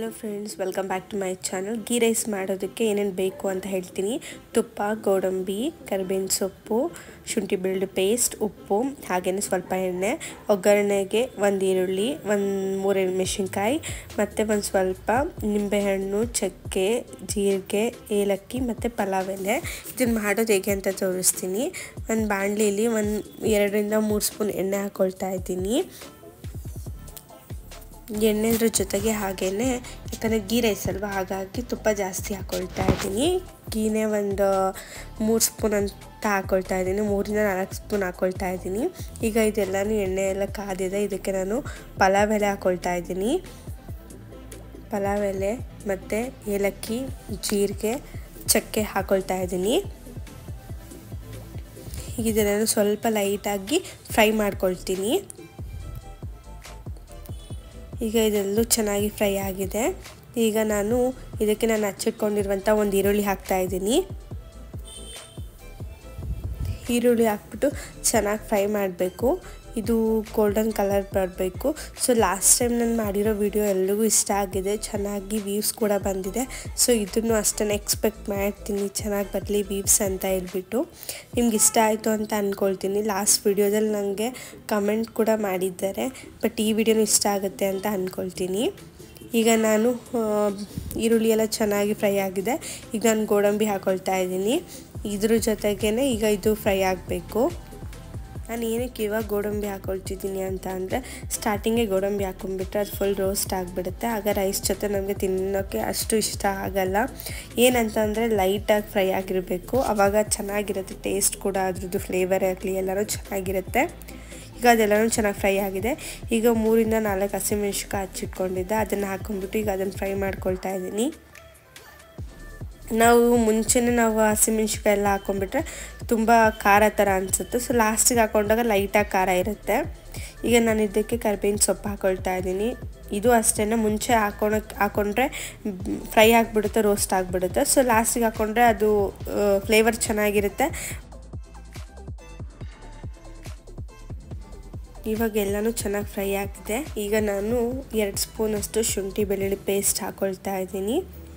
hello friends welcome back to my channel ghee rice ಮಾಡೋದಕ್ಕೆ ಏನೇನು ಬೇಕು ಅಂತ ಹೇಳ್ತೀನಿ ತುಪ್ಪ ಗೋಡಂಬಿ ಕರಿಬೇವಿನ ಸೊಪ್ಪು ಶುಂಠಿ ಬೆಳ್ಳುಳ್ಳಿ ಪೇಸ್ಟ್ ಉಪ್ಪು ಹಾಗೆಯೇ ಸ್ವಲ್ಪ ಎಣ್ಣೆ ಒಗ್ಗರಣೆಗೆ ಒಂದು ಈರುಳ್ಳಿ ಒಂದು ಮೂರು ಮೆಣಸಿನ್ಕಾಯಿ ಮತ್ತು ಒಂದು ಸ್ವಲ್ಪ ನಿಂಬೆಹಣ್ಣು ಚಕ್ಕೆ ಜೀರಿಗೆ ಏಲಕ್ಕಿ ಮತ್ತು ಪಲಾವ್ ಎಲೆ ಇದನ್ನು ಮಾಡೋದು ಹೇಗೆ ಅಂತ ತೋರಿಸ್ತೀನಿ ಒಂದು ಬಾಣಲಿಲಿ ಒಂದು ಎರಡರಿಂದ ಮೂರು ಸ್ಪೂನ್ ಎಣ್ಣೆ ಹಾಕ್ಕೊಳ್ತಾ ಇದ್ದೀನಿ ಎಣ್ಣೆದ್ರ ಜೊತೆಗೆ ಹಾಗೇ ಯಾಕಂದರೆ ಗೀ ರೈಸ್ ಅಲ್ವಾ ಹಾಗಾಗಿ ತುಪ್ಪ ಜಾಸ್ತಿ ಹಾಕ್ಕೊಳ್ತಾ ಇದ್ದೀನಿ ಗೀನೇ ಒಂದು ಮೂರು ಸ್ಪೂನ್ ಅಂತ ಹಾಕ್ಕೊಳ್ತಾ ಇದ್ದೀನಿ ಮೂರಿಂದ ನಾಲ್ಕು ಸ್ಪೂನ್ ಹಾಕ್ಕೊಳ್ತಾ ಇದ್ದೀನಿ ಈಗ ಇದೆಲ್ಲನೂ ಎಣ್ಣೆ ಎಲ್ಲ ಕಾದಿದೆ ಇದಕ್ಕೆ ನಾನು ಪಲಾವ್ ಎಲೆ ಹಾಕ್ಕೊಳ್ತಾ ಇದ್ದೀನಿ ಪಲಾವ್ ಎಲೆ ಮತ್ತು ಏಲಕ್ಕಿ ಜೀರಿಗೆ ಚಕ್ಕೆ ಹಾಕ್ಕೊಳ್ತಾ ಇದ್ದೀನಿ ಈಗ ಇದೆಲ್ಲ ಸ್ವಲ್ಪ ಲೈಟಾಗಿ ಫ್ರೈ ಮಾಡ್ಕೊಳ್ತೀನಿ ಈಗ ಇದೆಲ್ಲೂ ಚೆನ್ನಾಗಿ ಫ್ರೈ ಆಗಿದೆ ಈಗ ನಾನು ಇದಕ್ಕೆ ನಾನು ಹಚ್ಚಿಟ್ಕೊಂಡಿರುವಂಥ ಒಂದು ಈರುಳ್ಳಿ ಹಾಕ್ತಾ ಇದ್ದೀನಿ ಈರುಳ್ಳಿ ಹಾಕ್ಬಿಟ್ಟು ಚೆನ್ನಾಗಿ ಫ್ರೈ ಮಾಡಬೇಕು ಇದು ಗೋಲ್ಡನ್ ಕಲರ್ ಬರಬೇಕು ಸೊ ಲಾಸ್ಟ್ ಟೈಮ್ ನಾನು ಮಾಡಿರೋ ವಿಡಿಯೋ ಎಲ್ರಿಗೂ ಇಷ್ಟ ಆಗಿದೆ ಚೆನ್ನಾಗಿ ವ್ಯೂಸ್ ಕೂಡ ಬಂದಿದೆ ಸೊ ಇದನ್ನು ಅಷ್ಟನ್ನು ಎಕ್ಸ್ಪೆಕ್ಟ್ ಮಾಡ್ತೀನಿ ಚೆನ್ನಾಗಿ ಬರಲಿ ವ್ಯೂಸ್ ಅಂತ ಹೇಳ್ಬಿಟ್ಟು ನಿಮ್ಗೆ ಇಷ್ಟ ಆಯಿತು ಅಂತ ಅಂದ್ಕೊಳ್ತೀನಿ ಲಾಸ್ಟ್ ವಿಡಿಯೋದಲ್ಲಿ ನನಗೆ ಕಮೆಂಟ್ ಕೂಡ ಮಾಡಿದ್ದಾರೆ ಬಟ್ ಈ ವಿಡಿಯೋನೂ ಇಷ್ಟ ಆಗುತ್ತೆ ಅಂತ ಅಂದ್ಕೊಳ್ತೀನಿ ಈಗ ನಾನು ಈರುಳ್ಳಿ ಎಲ್ಲ ಚೆನ್ನಾಗಿ ಫ್ರೈ ಆಗಿದೆ ಈಗ ನಾನು ಗೋಡಂಬಿ ಹಾಕ್ಕೊಳ್ತಾ ಇದ್ದೀನಿ ಇದ್ರ ಜೊತೆಗೇ ಈಗ ಇದು ಫ್ರೈ ಆಗಬೇಕು ನಾನು ಏನಕ್ಕೆ ಇವಾಗ ಗೋಡಂಬಿ ಹಾಕ್ಕೊಳ್ತಿದ್ದೀನಿ ಅಂತ ಅಂದರೆ ಸ್ಟಾರ್ಟಿಂಗೇ ಗೋಡಂಬಿ ಹಾಕ್ಕೊಂಡ್ಬಿಟ್ರೆ ಅದು ಫುಲ್ ರೋಸ್ಟ್ ಆಗಿಬಿಡುತ್ತೆ ಆಗ ರೈಸ್ ಜೊತೆ ನಮಗೆ ತಿನ್ನೋಕ್ಕೆ ಅಷ್ಟು ಇಷ್ಟ ಆಗಲ್ಲ ಏನಂತ ಅಂದರೆ ಲೈಟಾಗಿ ಫ್ರೈ ಆಗಿರಬೇಕು ಆವಾಗ ಚೆನ್ನಾಗಿರುತ್ತೆ ಟೇಸ್ಟ್ ಕೂಡ ಅದ್ರದ್ದು ಫ್ಲೇವರ್ ಆಗಲಿ ಎಲ್ಲನೂ ಚೆನ್ನಾಗಿರುತ್ತೆ ಈಗ ಅದೆಲ್ಲನೂ ಚೆನ್ನಾಗಿ ಫ್ರೈ ಆಗಿದೆ ಈಗ ಮೂರಿಂದ ನಾಲ್ಕು ಹಸಿಮೆಣ್ಸಿಕಾಯಿ ಹಚ್ಚಿಟ್ಕೊಂಡಿದ್ದೆ ಅದನ್ನು ಹಾಕ್ಕೊಂಡ್ಬಿಟ್ಟು ಈಗ ಅದನ್ನು ಫ್ರೈ ಮಾಡ್ಕೊಳ್ತಾ ಇದ್ದೀನಿ ನಾವು ಮುಂಚೆನೇ ನಾವು ಹಸಿಮೆಣ್ಸಿಕಾಯಿ ಎಲ್ಲ ಹಾಕ್ಕೊಂಡ್ಬಿಟ್ರೆ ತುಂಬ ಖಾರ ಥರ ಅನಿಸುತ್ತೆ ಸೊ ಲಾಸ್ಟಿಗೆ ಹಾಕ್ಕೊಂಡಾಗ ಲೈಟಾಗಿ ಖಾರ ಇರುತ್ತೆ ಈಗ ನಾನು ಇದಕ್ಕೆ ಕರಿಬೇವಿನ ಸೊಪ್ಪು ಹಾಕ್ಕೊಳ್ತಾ ಇದ್ದೀನಿ ಇದು ಅಷ್ಟೇ ಮುಂಚೆ ಹಾಕೊಳಕ್ಕೆ ಹಾಕ್ಕೊಂಡ್ರೆ ಫ್ರೈ ಆಗಿಬಿಡುತ್ತೆ ರೋಸ್ಟ್ ಆಗಿಬಿಡುತ್ತೆ ಸೊ ಲಾಸ್ಟಿಗೆ ಹಾಕ್ಕೊಂಡ್ರೆ ಅದು ಫ್ಲೇವರ್ ಚೆನ್ನಾಗಿರುತ್ತೆ ಇವಾಗ ಎಲ್ಲನೂ ಚೆನ್ನಾಗಿ ಫ್ರೈ ಆಗಿದೆ ಈಗ ನಾನು ಎರಡು ಸ್ಪೂನಷ್ಟು ಶುಂಠಿ ಬೆಳ್ಳುಳ್ಳಿ ಪೇಸ್ಟ್ ಹಾಕ್ಕೊಳ್ತಾ ಇದ್ದೀನಿ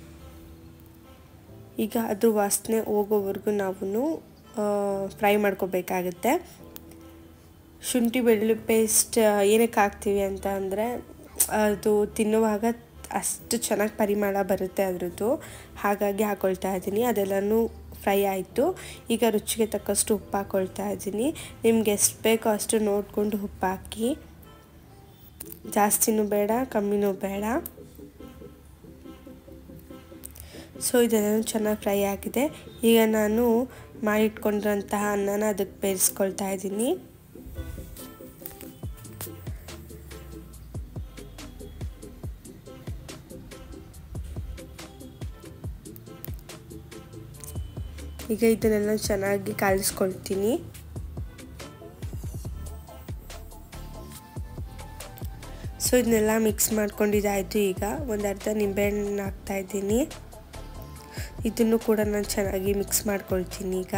ಈಗ ಅದ್ರ ವಾಸನೆ ಹೋಗೋವರೆಗೂ ನಾವು ಫ್ರೈ ಮಾಡ್ಕೋಬೇಕಾಗುತ್ತೆ ಶುಂಠಿ ಬೆಳ್ಳುಳ್ಳಿ ಪೇಸ್ಟ್ ಏನಕ್ಕೆ ಹಾಕ್ತೀವಿ ಅಂತ ಅಂದರೆ ಅದು ತಿನ್ನುವಾಗ ಅಷ್ಟು ಚೆನ್ನಾಗಿ ಪರಿಮಳ ಬರುತ್ತೆ ಅದರದ್ದು ಹಾಗಾಗಿ ಹಾಕ್ಕೊಳ್ತಾ ಇದ್ದೀನಿ ಅದೆಲ್ಲನೂ ಫ್ರೈ ಆಯಿತು ಈಗ ರುಚಿಗೆ ತಕ್ಕಷ್ಟು ಉಪ್ಪು ಹಾಕ್ಕೊಳ್ತಾ ಇದ್ದೀನಿ ನಿಮ್ಗೆ ಎಷ್ಟು ಬೇಕೋ ಅಷ್ಟು ನೋಡಿಕೊಂಡು ಉಪ್ಪು ಹಾಕಿ ಜಾಸ್ತಿನೂ ಬೇಡ ಕಮ್ಮಿನೂ ಬೇಡ ಸೊ ಇದೆಲ್ಲ ಚೆನ್ನಾಗಿ ಫ್ರೈ ಆಗಿದೆ ಈಗ ನಾನು ಮಾಡಿಟ್ಕೊಂಡಿರೋಂತಹ ಅನ್ನನ ಅದಕ್ಕೆ ಬೇಯಿಸ್ಕೊಳ್ತಾ ಇದ್ದೀನಿ ಈಗ ಇದನ್ನೆಲ್ಲ ಚೆನ್ನಾಗಿ ಕಾಲಿಸ್ಕೊಳ್ತೀನಿ ಸೊ ಇದನ್ನೆಲ್ಲ ಮಿಕ್ಸ್ ಮಾಡ್ಕೊಂಡಿದ್ದಾಯಿತು ಈಗ ಒಂದು ಅರ್ಧ ನಿಂಬೆಹಣ್ಣು ಹಾಕ್ತಾಯಿದ್ದೀನಿ ಇದನ್ನು ಕೂಡ ನಾನು ಚೆನ್ನಾಗಿ ಮಿಕ್ಸ್ ಮಾಡ್ಕೊಳ್ತೀನಿ ಈಗ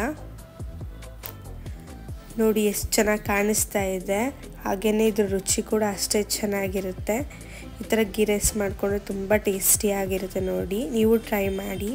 ನೋಡಿ ಎಷ್ಟು ಚೆನ್ನಾಗಿ ಕಾಣಿಸ್ತಾ ಇದೆ ಹಾಗೆಯೇ ಇದ್ರ ರುಚಿ ಕೂಡ ಅಷ್ಟೇ ಚೆನ್ನಾಗಿರುತ್ತೆ ಈ ಥರ ಗೀ ರೈಸ್ ಮಾಡಿಕೊಂಡ್ರೆ ತುಂಬ ಟೇಸ್ಟಿಯಾಗಿರುತ್ತೆ ನೋಡಿ ನೀವು ಟ್ರೈ ಮಾಡಿ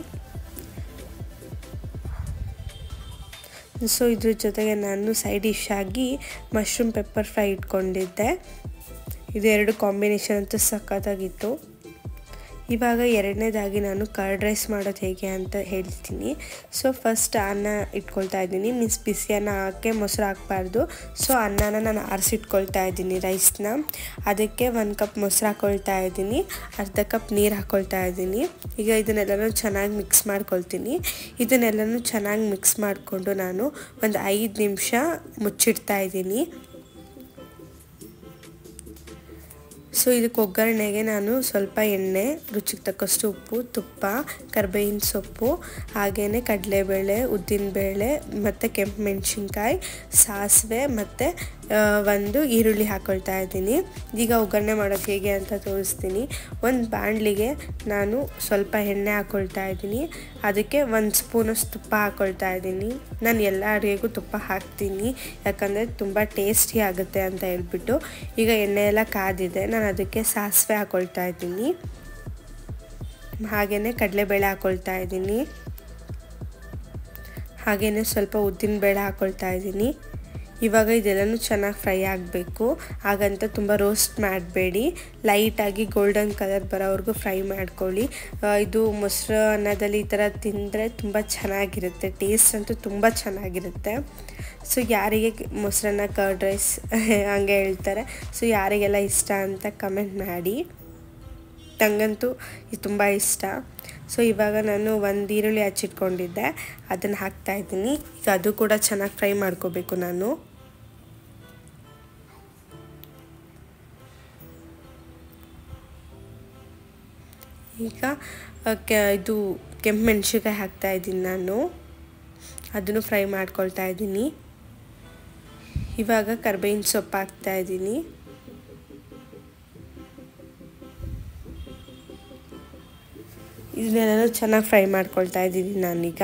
ಸೊ ಇದ್ರ ಜೊತೆಗೆ ನಾನು ಸೈಡ್ ಡಿಶ್ ಆಗಿ ಮಶ್ರೂಮ್ ಪೆಪ್ಪರ್ ಫ್ರೈ ಇಟ್ಕೊಂಡಿದ್ದೆ ಇದು ಎರಡು ಕಾಂಬಿನೇಷನ್ ಅಂತೂ ಸಖತ್ತಾಗಿತ್ತು ಇವಾಗ ಎರಡನೇದಾಗಿ ನಾನು ಕರ್ಡ್ ರೈಸ್ ಮಾಡೋದು ಹೇಗೆ ಅಂತ ಹೇಳ್ತೀನಿ ಸೊ ಫಸ್ಟ್ ಅನ್ನ ಇಟ್ಕೊಳ್ತಾ ಇದ್ದೀನಿ ಮೀನ್ಸ್ ಬಿಸಿ ಅನ್ನ ಹಾಕಿ ಮೊಸರು ಹಾಕಬಾರ್ದು ಸೊ ಅನ್ನನ ನಾನು ಆರಿಸಿಟ್ಕೊಳ್ತಾ ಇದ್ದೀನಿ ರೈಸ್ನ ಅದಕ್ಕೆ ಒಂದು ಕಪ್ ಮೊಸರು ಹಾಕ್ಕೊಳ್ತಾ ಇದ್ದೀನಿ ಅರ್ಧ ಕಪ್ ನೀರು ಹಾಕ್ಕೊಳ್ತಾ ಇದ್ದೀನಿ ಈಗ ಇದನ್ನೆಲ್ಲನೂ ಚೆನ್ನಾಗಿ ಮಿಕ್ಸ್ ಮಾಡ್ಕೊಳ್ತೀನಿ ಇದನ್ನೆಲ್ಲನೂ ಚೆನ್ನಾಗಿ ಮಿಕ್ಸ್ ಮಾಡಿಕೊಂಡು ನಾನು ಒಂದು ಐದು ನಿಮಿಷ ಮುಚ್ಚಿಡ್ತಾ ಇದ್ದೀನಿ ಸೊ ಇದಕ್ಕೆ ಒಗ್ಗರಣೆಗೆ ನಾನು ಸ್ವಲ್ಪ ಎಣ್ಣೆ ರುಚಿಗೆ ತಕ್ಕಷ್ಟು ಉಪ್ಪು ತುಪ್ಪ ಕರ್ಬೇವಿನ ಸೊಪ್ಪು ಹಾಗೆಯೇ ಕಡಲೆಬೇಳೆ ಉದ್ದಿನಬೇಳೆ ಮತ್ತು ಕೆಂಪು ಮೆಣಸಿನ್ಕಾಯಿ ಸಾಸಿವೆ ಮತ್ತು ಒಂದು ಈರುಳ್ಳಿ ಹಾಕ್ಕೊಳ್ತಾ ಇದ್ದೀನಿ ಈಗ ಒಗ್ಗರಣೆ ಮಾಡೋದು ಹೇಗೆ ಅಂತ ತೋರಿಸ್ತೀನಿ ಒಂದು ಬಾಣಲಿಗೆ ನಾನು ಸ್ವಲ್ಪ ಎಣ್ಣೆ ಹಾಕ್ಕೊಳ್ತಾ ಇದ್ದೀನಿ ಅದಕ್ಕೆ ಒಂದು ಸ್ಪೂನಷ್ಟು ತುಪ್ಪ ಹಾಕ್ಕೊಳ್ತಾ ಇದ್ದೀನಿ ನಾನು ಎಲ್ಲ ಅಡುಗೆಗೂ ತುಪ್ಪ ಹಾಕ್ತೀನಿ ಯಾಕಂದರೆ ತುಂಬ ಟೇಸ್ಟಿ ಆಗುತ್ತೆ ಅಂತ ಹೇಳ್ಬಿಟ್ಟು ಈಗ ಎಣ್ಣೆ ಎಲ್ಲ ಕಾದಿದೆ ನಾನು ಅದಕ್ಕೆ ಸಾಸಿವೆ ಹಾಕ್ಕೊಳ್ತಾ ಇದ್ದೀನಿ ಹಾಗೆಯೇ ಕಡಲೆಬೇಳೆ ಹಾಕ್ಕೊಳ್ತಾ ಇದ್ದೀನಿ ಹಾಗೆಯೇ ಸ್ವಲ್ಪ ಉದ್ದಿನ ಬೇಳೆ ಹಾಕ್ಕೊಳ್ತಾ ಇದ್ದೀನಿ ಇವಾಗ ಇದೆಲ್ಲನೂ ಚೆನ್ನಾಗಿ ಫ್ರೈ ಆಗಬೇಕು ಹಾಗಂತ ತುಂಬ ರೋಸ್ಟ್ ಮಾಡಬೇಡಿ ಲೈಟಾಗಿ ಗೋಲ್ಡನ್ ಕಲರ್ ಬರೋವರೆಗೂ ಫ್ರೈ ಮಾಡ್ಕೊಳ್ಳಿ ಇದು ಮೊಸರು ಅನ್ನದಲ್ಲಿ ಈ ಥರ ತಿಂದರೆ ತುಂಬ ಚೆನ್ನಾಗಿರುತ್ತೆ ಟೇಸ್ಟ್ ಅಂತೂ ತುಂಬ ಚೆನ್ನಾಗಿರುತ್ತೆ ಸೊ ಯಾರಿಗೆ ಮೊಸರನ್ನ ಕರ್ಡ್ ರೈಸ್ ಹಂಗೆ ಹೇಳ್ತಾರೆ ಸೊ ಯಾರಿಗೆಲ್ಲ ಇಷ್ಟ ಅಂತ ಕಮೆಂಟ್ ಮಾಡಿ ನಂಗಂತೂ ಇದು ತುಂಬ ಇಷ್ಟ ಸೊ ಇವಾಗ ನಾನು ಒಂದು ಈರುಳ್ಳಿ ಹಚ್ಚಿಟ್ಕೊಂಡಿದ್ದೆ ಅದನ್ನು ಹಾಕ್ತಾಯಿದ್ದೀನಿ ಈಗ ಅದು ಕೂಡ ಚೆನ್ನಾಗಿ ಫ್ರೈ ಮಾಡ್ಕೋಬೇಕು ನಾನು ಈಗ ಕೆ ಇದು ಕೆಂಪು ಮೆಣಸಿನ್ಕಾಯಿ ಹಾಕ್ತಾಯಿದ್ದೀನಿ ನಾನು ಅದನ್ನು ಫ್ರೈ ಮಾಡ್ಕೊಳ್ತಾ ಇದ್ದೀನಿ ಇವಾಗ ಕರ್ಬೇವಿನ ಸೊಪ್ಪು ಹಾಕ್ತಾಯಿದ್ದೀನಿ ಇದನ್ನೆಲ್ಲ ಚೆನ್ನಾಗಿ ಫ್ರೈ ಮಾಡ್ಕೊಳ್ತಾ ಇದ್ದೀನಿ ನಾನೀಗ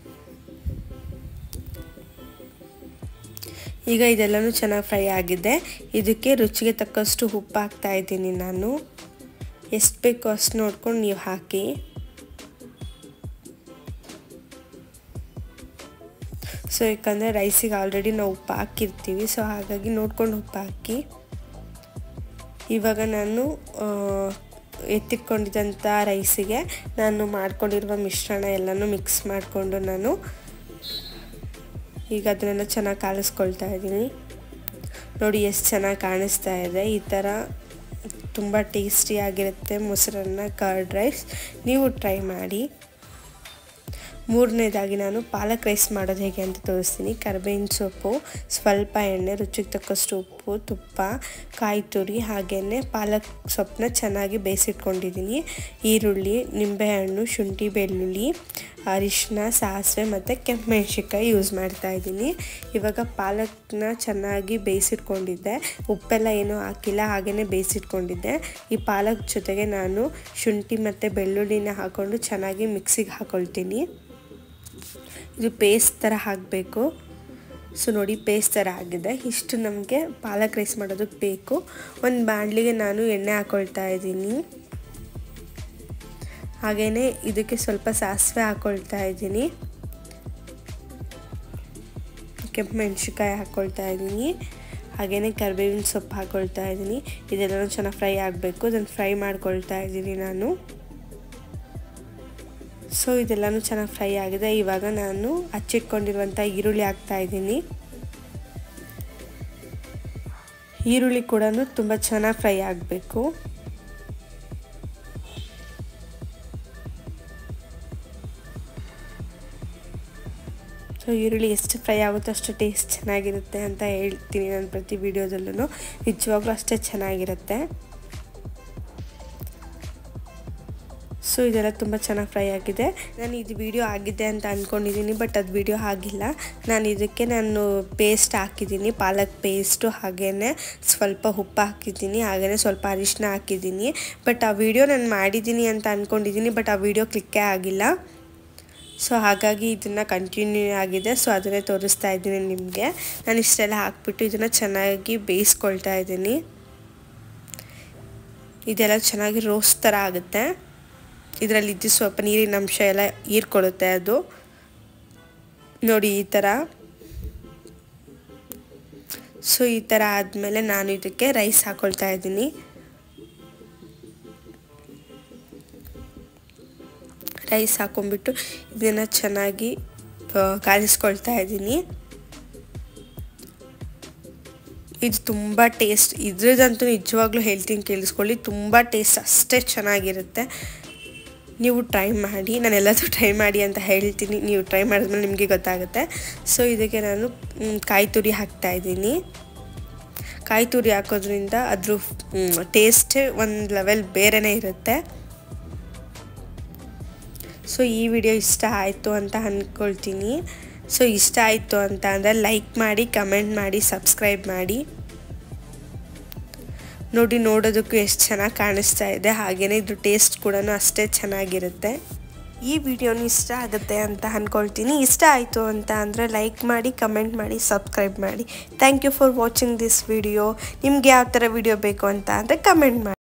ಈಗ ಇದೆಲ್ಲನೂ ಚೆನ್ನಾಗಿ ಫ್ರೈ ಆಗಿದೆ ಇದಕ್ಕೆ ರುಚಿಗೆ ತಕ್ಕಷ್ಟು ಉಪ್ಪು ಹಾಕ್ತಾ ಇದ್ದೀನಿ ನಾನು ಎಷ್ಟು ಬೇಕು ಅಷ್ಟು ನೋಡ್ಕೊಂಡು ನೀವು ಹಾಕಿ ಸೊ ಯಾಕಂದರೆ ರೈಸಿಗೆ ಆಲ್ರೆಡಿ ನಾವು ಉಪ್ಪು ಹಾಕಿರ್ತೀವಿ ಸೊ ಹಾಗಾಗಿ ನೋಡ್ಕೊಂಡು ಉಪ್ಪು ಹಾಕಿ ಇವಾಗ ನಾನು ಎತ್ತಿಟ್ಕೊಂಡಿದ್ದಂಥ ರೈಸಿಗೆ ನಾನು ಮಾಡ್ಕೊಂಡಿರುವ ಮಿಶ್ರಣ ಎಲ್ಲನೂ ಮಿಕ್ಸ್ ಮಾಡಿಕೊಂಡು ನಾನು ಈಗ ಅದನ್ನೆಲ್ಲ ಚೆನ್ನಾಗಿ ಕಾಲಿಸ್ಕೊಳ್ತಾ ಇದ್ದೀನಿ ನೋಡಿ ಎಷ್ಟು ಚೆನ್ನಾಗಿ ಕಾಣಿಸ್ತಾ ಇದೆ ಈ ಥರ ತುಂಬ ಟೇಸ್ಟಿಯಾಗಿರುತ್ತೆ ಮೊಸರನ್ನ ಕರ್ಡ್ ರೈಸ್ ನೀವು ಟ್ರೈ ಮಾಡಿ ಮೂರನೇದಾಗಿ ನಾನು ಪಾಲಕ್ ರೈಸ್ ಮಾಡೋದು ಹೇಗೆ ಅಂತ ತೋರಿಸ್ತೀನಿ ಕರಿಬೇವಿನ ಸೊಪ್ಪು ಸ್ವಲ್ಪ ಎಣ್ಣೆ ರುಚಿಗೆ ತಕ್ಕಷ್ಟು ಉಪ್ಪು ತುಪ್ಪ ಕಾಯಿ ತುರಿ ಹಾಗೆಯೇ ಪಾಲಕ್ ಸೊಪ್ಪನ್ನ ಚೆನ್ನಾಗಿ ಬೇಯಿಸಿಟ್ಕೊಂಡಿದ್ದೀನಿ ಈರುಳ್ಳಿ ನಿಂಬೆಹಣ್ಣು ಶುಂಠಿ ಬೆಳ್ಳುಳ್ಳಿ ಅರಿಶಿನ ಸಾಸಿವೆ ಮತ್ತು ಕೆಂಪು ಮೆಣಸಿನ್ಕಾಯಿ ಯೂಸ್ ಮಾಡ್ತಾ ಇದ್ದೀನಿ ಇವಾಗ ಪಾಲಕ್ನ ಚೆನ್ನಾಗಿ ಬೇಯಿಸಿಟ್ಕೊಂಡಿದ್ದೆ ಉಪ್ಪೆಲ್ಲ ಏನೂ ಹಾಕಿಲ್ಲ ಹಾಗೆಯೇ ಬೇಯಿಸಿಟ್ಕೊಂಡಿದ್ದೆ ಈ ಪಾಲಕ್ ಜೊತೆಗೆ ನಾನು ಶುಂಠಿ ಮತ್ತು ಬೆಳ್ಳುಳ್ಳಿನ ಹಾಕ್ಕೊಂಡು ಚೆನ್ನಾಗಿ ಮಿಕ್ಸಿಗೆ ಹಾಕ್ಕೊಳ್ತೀನಿ ಇದು ಪೇಸ್ಟ್ ಥರ ಹಾಕಬೇಕು ಸೊ ನೋಡಿ ಪೇಸ್ಟ್ ಥರ ಆಗಿದೆ ಇಷ್ಟು ನಮಗೆ ಪಾಲಕ್ ರೈಸ್ ಮಾಡೋದಕ್ಕೆ ಬೇಕು ಒಂದು ಬಾಣಲಿಗೆ ನಾನು ಎಣ್ಣೆ ಹಾಕ್ಕೊಳ್ತಾ ಇದ್ದೀನಿ ಹಾಗೆಯೇ ಇದಕ್ಕೆ ಸ್ವಲ್ಪ ಸಾಸಿವೆ ಹಾಕ್ಕೊಳ್ತಾ ಇದ್ದೀನಿ ಕೆಂಪು ಮೆಣಸಿನ್ಕಾಯಿ ಹಾಕ್ಕೊಳ್ತಾ ಇದ್ದೀನಿ ಹಾಗೆಯೇ ಕರಿಬೇವಿನ ಸೊಪ್ಪು ಹಾಕ್ಕೊಳ್ತಾ ಇದ್ದೀನಿ ಇದೆಲ್ಲನೂ ಚೆನ್ನಾಗಿ ಫ್ರೈ ಆಗಬೇಕು ಅದನ್ನು ಫ್ರೈ ಮಾಡ್ಕೊಳ್ತಾ ಇದ್ದೀನಿ ನಾನು ಸೊ ಇದೆಲ್ಲನೂ ಚೆನ್ನಾಗಿ ಫ್ರೈ ಆಗಿದೆ ಇವಾಗ ನಾನು ಹಚ್ಚಿಟ್ಕೊಂಡಿರುವಂಥ ಈರುಳ್ಳಿ ಹಾಕ್ತಾ ಇದ್ದೀನಿ ಈರುಳ್ಳಿ ಕೂಡ ತುಂಬ ಚೆನ್ನಾಗಿ ಫ್ರೈ ಆಗಬೇಕು ಸೊ ಈರುಳ್ಳಿ ಎಷ್ಟು ಫ್ರೈ ಆಗುತ್ತೋ ಅಷ್ಟು ಟೇಸ್ಟ್ ಚೆನ್ನಾಗಿರುತ್ತೆ ಅಂತ ಹೇಳ್ತೀನಿ ನಾನು ಪ್ರತಿ ವಿಡಿಯೋದಲ್ಲೂ ನಿಜವಾಗ್ಲೂ ಅಷ್ಟೇ ಚೆನ್ನಾಗಿರುತ್ತೆ ಸೊ ಇದೆಲ್ಲ ತುಂಬ ಚೆನ್ನಾಗಿ ಫ್ರೈ ಆಗಿದೆ ನಾನು ಇದು ವಿಡಿಯೋ ಆಗಿದೆ ಅಂತ ಅಂದ್ಕೊಂಡಿದ್ದೀನಿ ಬಟ್ ಅದು ವಿಡಿಯೋ ಆಗಿಲ್ಲ ನಾನು ಇದಕ್ಕೆ ನಾನು ಪೇಸ್ಟ್ ಹಾಕಿದ್ದೀನಿ ಪಾಲಕ್ ಪೇಸ್ಟು ಹಾಗೆಯೇ ಸ್ವಲ್ಪ ಉಪ್ಪು ಹಾಕಿದ್ದೀನಿ ಹಾಗೆಯೇ ಸ್ವಲ್ಪ ಅರಿಶಿನ ಹಾಕಿದ್ದೀನಿ ಬಟ್ ಆ ವಿಡಿಯೋ ನಾನು ಮಾಡಿದ್ದೀನಿ ಅಂತ ಅಂದ್ಕೊಂಡಿದ್ದೀನಿ ಬಟ್ ಆ ವಿಡಿಯೋ ಕ್ಲಿಕ್ಕೇ ಆಗಿಲ್ಲ ಸೊ ಹಾಗಾಗಿ ಇದನ್ನು ಕಂಟಿನ್ಯೂ ಆಗಿದೆ ಸೊ ಅದನ್ನೇ ತೋರಿಸ್ತಾ ಇದ್ದೀನಿ ನಿಮಗೆ ನಾನು ಇಷ್ಟೆಲ್ಲ ಹಾಕ್ಬಿಟ್ಟು ಇದನ್ನು ಚೆನ್ನಾಗಿ ಬೇಯಿಸ್ಕೊಳ್ತಾ ಇದ್ದೀನಿ ಇದೆಲ್ಲ ಚೆನ್ನಾಗಿ ರೋಸ್ಟ್ ಥರ ಆಗುತ್ತೆ ಇದರಲ್ಲಿ ಇದ್ದು ಸ್ವಲ್ಪ ನೀರಿನ ಅಂಶ ಎಲ್ಲ ಹೀರ್ಕೊಳ್ಳುತ್ತೆ ಅದು ನೋಡಿ ಈ ಥರ ಸೊ ಈ ಥರ ಆದಮೇಲೆ ನಾನು ಇದಕ್ಕೆ ರೈಸ್ ಹಾಕ್ಕೊಳ್ತಾ ಇದ್ದೀನಿ ರೈಸ್ ಹಾಕೊಂಡ್ಬಿಟ್ಟು ಇದನ್ನು ಚೆನ್ನಾಗಿ ಕಾಲಿಸ್ಕೊಳ್ತಾ ಇದ್ದೀನಿ ಇದು ತುಂಬ ಟೇಸ್ಟ್ ಇದ್ರದಂತೂ ನಿಜವಾಗ್ಲೂ ಹೇಳ್ತೀನಿ ಕೇಳಿಸ್ಕೊಳ್ಳಿ ತುಂಬ ಟೇಸ್ಟ್ ಅಷ್ಟೇ ಚೆನ್ನಾಗಿರುತ್ತೆ ನೀವು ಟ್ರೈ ಮಾಡಿ ನಾನು ಎಲ್ಲದೂ ಟ್ರೈ ಮಾಡಿ ಅಂತ ಹೇಳ್ತೀನಿ ನೀವು ಟ್ರೈ ಮಾಡಿದ್ಮೇಲೆ ನಿಮಗೆ ಗೊತ್ತಾಗುತ್ತೆ ಸೊ ಇದಕ್ಕೆ ನಾನು ಕಾಯಿ ತುರಿ ಹಾಕ್ತಾಯಿದ್ದೀನಿ ಕಾಯಿ ತುರಿ ಹಾಕೋದ್ರಿಂದ ಅದ್ರ ಟೇಸ್ಟೇ ಒಂದು ಲೆವೆಲ್ ಬೇರೆಯೇ ಇರುತ್ತೆ ಸೊ ಈ ವಿಡಿಯೋ ಇಷ್ಟ ಆಯಿತು ಅಂತ ಅಂದ್ಕೊಳ್ತೀನಿ ಸೊ ಇಷ್ಟ ಆಯಿತು ಅಂತ ಅಂದರೆ ಲೈಕ್ ಮಾಡಿ ಕಮೆಂಟ್ ಮಾಡಿ ಸಬ್ಸ್ಕ್ರೈಬ್ ಮಾಡಿ ನೋಡಿ ನೋಡೋದಕ್ಕೂ ಎಷ್ಟು ಚೆನ್ನಾಗಿ ಕಾಣಿಸ್ತಾ ಇದೆ ಹಾಗೆಯೇ ಇದು ಟೇಸ್ಟ್ ಕೂಡ ಅಷ್ಟೇ ಚೆನ್ನಾಗಿರುತ್ತೆ ಈ ವಿಡಿಯೋನ ಇಷ್ಟ ಆಗುತ್ತೆ ಅಂತ ಅಂದ್ಕೊಳ್ತೀನಿ ಇಷ್ಟ ಆಯಿತು ಅಂತ ಅಂದರೆ ಲೈಕ್ ಮಾಡಿ ಕಮೆಂಟ್ ಮಾಡಿ ಸಬ್ಸ್ಕ್ರೈಬ್ ಮಾಡಿ thank you for watching this video ನಿಮ್ಗೆ ಯಾವ ಥರ ವಿಡಿಯೋ ಬೇಕು ಅಂತ ಅಂದರೆ ಕಮೆಂಟ್ ಮಾಡಿ